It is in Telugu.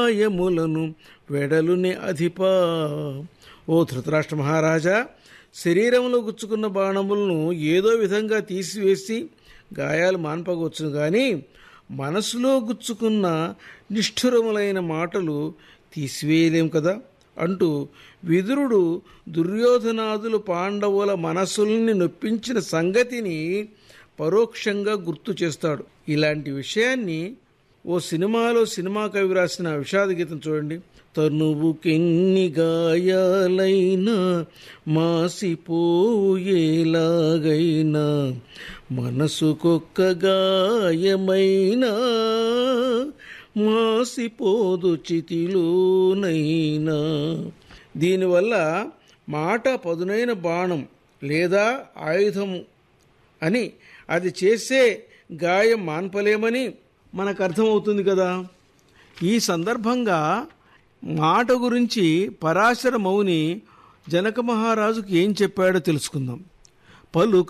గాయములను వెడలుని అధిపా ఓ ధృతరాష్ట్ర మహారాజా శరీరంలో గుచ్చుకున్న బాణములను ఏదో విధంగా తీసివేసి గాయాలు మాన్పగవచ్చును కానీ మనసులో గుచ్చుకున్న నిష్ఠురములైన మాటలు తీసివేయలేం కదా అంటూ విదురుడు దుర్యోధనాదులు పాండవుల మనసుల్ని నొప్పించిన సంగతిని పరోక్షంగా గుర్తు చేస్తాడు ఇలాంటి విషయాన్ని ఓ సినిమాలో సినిమా కవి రాసిన విషాద గీతం చూడండి తనువుకెన్ని గాయాలైనా మాసిపోయేలాగైనా మనసుకొక్క గాయమైనా మాసిపోదు చితిలోనైనా దీనివల్ల మాట పదునైన బాణం లేదా ఆయుధము అని అది చేసే గాయం మాన్పలేమని మనకు అర్థమవుతుంది కదా ఈ సందర్భంగా మాట గురించి పరాశర మౌని జనక మహారాజుకు ఏం చెప్పాడో తెలుసుకుందాం పలుక